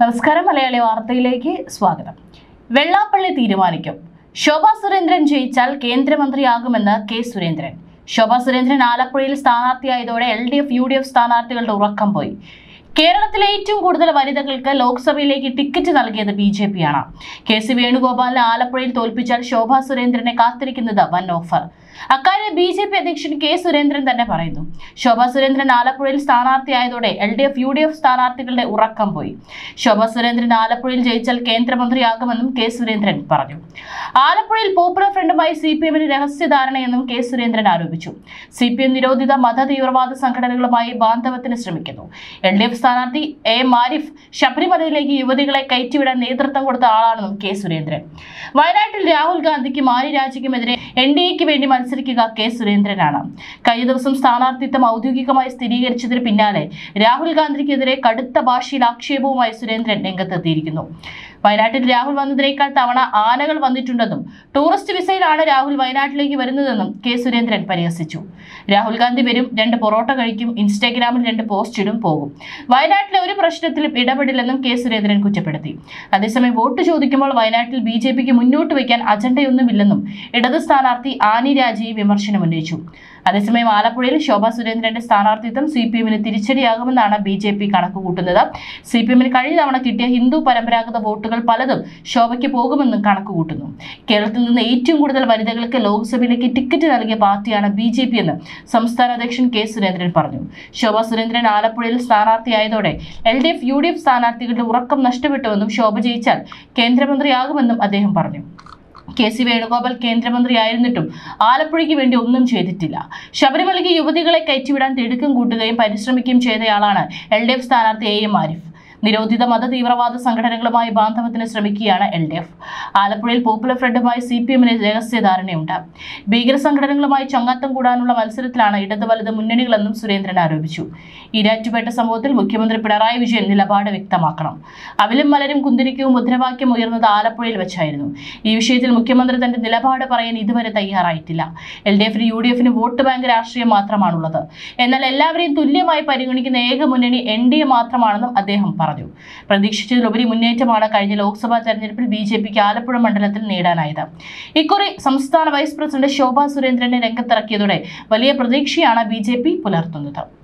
നമസ്കാരം മലയാളി വാർത്തയിലേക്ക് സ്വാഗതം വെള്ളാപ്പള്ളി തീരുമാനിക്കും ശോഭാ സുരേന്ദ്രൻ ജയിച്ചാൽ കേന്ദ്രമന്ത്രിയാകുമെന്ന് കെ സുരേന്ദ്രൻ ശോഭാ സുരേന്ദ്രൻ ആലപ്പുഴയിൽ സ്ഥാനാർത്ഥിയായതോടെ L D F U D F സ്ഥാനാർത്ഥികളുടെ ഉറക്കം പോയി കേരളത്തിലെ ഏറ്റവും കൂടുതൽ വനിതകൾക്ക് ലോക്സഭയിലേക്ക് ടിക്കറ്റ് നൽകിയത് ബി ജെ പിയാണ് കെ സി വേണുഗോപാലിനെ ആലപ്പുഴയിൽ തോൽപ്പിച്ചാൽ ശോഭാ സുരേന്ദ്രനെ കാത്തിരിക്കുന്നത് വൻ ഓഫർ അക്കാര്യം ബി ജെ പി അധ്യക്ഷൻ കെ സുരേന്ദ്രൻ തന്നെ പറയുന്നു ശോഭാ സുരേന്ദ്രൻ ആലപ്പുഴയിൽ സ്ഥാനാർത്ഥിയായതോടെ L D F U D F സ്ഥാനാർത്ഥികളുടെ ഉറക്കം പോയി ശോഭാ സുരേന്ദ്രൻ ആലപ്പുഴയിൽ ജയിച്ചാൽ കേന്ദ്രമന്ത്രിയാകുമെന്നും കെ സുരേന്ദ്രൻ പറഞ്ഞു ആലപ്പുഴയിൽ പോപ്പുലർ ഫ്രണ്ടുമായി സി പി എമ്മിന് രഹസ്യധാരണയെന്നും കെ സുരേന്ദ്രൻ ആരോപിച്ചു സി പി എം നിരോധിത മത തീവ്രവാദ സംഘടനകളുമായി ബാന്ധവത്തിന് ശ്രമിക്കുന്നു എൽ ഡി എഫ് സ്ഥാനാർത്ഥി എ മാരിഫ് ശബരിമലയിലേക്ക് യുവതികളെ കയറ്റിവിടാൻ നേതൃത്വം കൊടുത്ത ആളാണെന്നും കെ സുരേന്ദ്രൻ വയനാട്ടിൽ രാഹുൽ ഗാന്ധിക്കും ആര്യ രാജയ്ക്കുമെതിരെ എൻ ഡി എക്ക് വേണ്ടി മത്സരിക്കുക കെ സുരേന്ദ്രനാണ് കഴിഞ്ഞ ദിവസം സ്ഥാനാർത്ഥിത്വം ഔദ്യോഗികമായി സ്ഥിരീകരിച്ചതിന് പിന്നാലെ രാഹുൽ ഗാന്ധിക്കെതിരെ കടുത്ത ഭാഷയിൽ ആക്ഷേപവുമായി സുരേന്ദ്രൻ രംഗത്തെത്തിയിരിക്കുന്നു വയനാട്ടിൽ രാഹുൽ വന്നതിനേക്കാൾ തവണ ആനകൾ വന്നിട്ടുണ്ടെന്നും ടൂറിസ്റ്റ് വിസയിലാണ് രാഹുൽ വയനാട്ടിലേക്ക് വരുന്നതെന്നും കെ സുരേന്ദ്രൻ പരിഹസിച്ചു രാഹുൽ ഗാന്ധി വരും രണ്ട് പൊറോട്ട കഴിക്കും ഇൻസ്റ്റാഗ്രാമിൽ രണ്ട് പോസ്റ്റ് ഇടും പോകും വയനാട്ടിലെ ഒരു പ്രശ്നത്തിലും ഇടപെടില്ലെന്നും കെ സുരേന്ദ്രൻ കുറ്റപ്പെടുത്തി അതേസമയം വോട്ട് ചോദിക്കുമ്പോൾ വയനാട്ടിൽ ബി ജെ പിക്ക് മുന്നോട്ട് വയ്ക്കാൻ അജണ്ടയൊന്നുമില്ലെന്നും ഇടത് സ്ഥാനാർത്ഥി ആനി രാജയെ വിമർശനം ഉന്നയിച്ചു അതേസമയം ആലപ്പുഴയിൽ ശോഭാ സുരേന്ദ്രന്റെ സ്ഥാനാർത്ഥിത്വം സി പി എമ്മിന് തിരിച്ചടിയാകുമെന്നാണ് ബി ജെ പി കണക്കുകൂട്ടുന്നത് സി പി എമ്മിന് കഴിഞ്ഞ തവണ കിട്ടിയ ഹിന്ദു പരമ്പരാഗത വോട്ടുകൾ പലതും ശോഭയ്ക്ക് പോകുമെന്നും കണക്കുകൂട്ടുന്നു കേരളത്തിൽ നിന്ന് ഏറ്റവും കൂടുതൽ വനിതകൾക്ക് ലോക്സഭയിലേക്ക് ടിക്കറ്റ് നൽകിയ പാർട്ടിയാണ് ബി ജെ പി എന്ന് സംസ്ഥാന അധ്യക്ഷൻ കെ സുരേന്ദ്രൻ പറഞ്ഞു ശോഭാ സുരേന്ദ്രൻ ആലപ്പുഴയിൽ സ്ഥാനാർത്ഥിയായതോടെ L D F U D F സ്ഥാനാർത്ഥികളുടെ ഉറക്കം നഷ്ടപ്പെട്ടുവെന്നും ശോഭ ജയിച്ചാൽ കേന്ദ്രമന്ത്രിയാകുമെന്നും അദ്ദേഹം പറഞ്ഞു കെ സി വേണുഗോപാൽ കേന്ദ്രമന്ത്രിയായിരുന്നിട്ടും ആലപ്പുഴയ്ക്ക് വേണ്ടി ഒന്നും ചെയ്തിട്ടില്ല ശബരിമലയ്ക്ക് യുവതികളെ കയറ്റിവിടാൻ തിടുക്കം കൂട്ടുകയും പരിശ്രമിക്കുകയും ചെയ്തയാളാണ് എൽ ഡി എഫ് സ്ഥാനാർത്ഥി എ എം ആരിഫ് നിരോധിത മത തീവ്രവാദ സംഘടനകളുമായി ബാന്ധവത്തിന് ശ്രമിക്കുകയാണ് എൽ ഡി എഫ് ആലപ്പുഴയിൽ പോപ്പുലർ ഫ്രണ്ടുമായി സി പി എമ്മിന് രഹസ്യധാരണയുണ്ട് ഭീകര സംഘടനകളുമായി ചങ്ങാത്തം കൂടാനുള്ള മത്സരത്തിലാണ് ഇടത് വലത് മുന്നണികളെന്നും സുരേന്ദ്രൻ ആരോപിച്ചു ഈരാറ്റുപേട്ട സംഭവത്തിൽ മുഖ്യമന്ത്രി പിണറായി വിജയൻ നിലപാട് വ്യക്തമാക്കണം അവിലും മലരും കുന്തിരിക്കവും മുദ്രാവാക്യം ഉയർന്നത് ആലപ്പുഴയിൽ വെച്ചായിരുന്നു ഈ വിഷയത്തിൽ മുഖ്യമന്ത്രി തന്റെ നിലപാട് പറയാൻ ഇതുവരെ തയ്യാറായിട്ടില്ല എൽ ഡി എഫിന് യു ഡി എഫിന് വോട്ട് ബാങ്ക് രാഷ്ട്രീയം മാത്രമാണുള്ളത് എന്നാൽ എല്ലാവരെയും തുല്യമായി പരിഗണിക്കുന്ന ഏക മുന്നണി എൻ ഡി എ മാത്രമാണെന്നും അദ്ദേഹം പറഞ്ഞു പ്രതീക്ഷിച്ചതിലുപരി മുന്നേറ്റമാണ് കഴിഞ്ഞ ലോക്സഭാ തെരഞ്ഞെടുപ്പിൽ ബി ജെ പിക്ക് ആലപ്പുഴ മണ്ഡലത്തിൽ നേടാനായത് ഇക്കുറി സംസ്ഥാന വൈസ് പ്രസിഡന്റ് ശോഭാ സുരേന്ദ്രനെ രംഗത്തിറക്കിയതോടെ വലിയ പ്രതീക്ഷയാണ് ബി ജെ പി പുലർത്തുന്നത്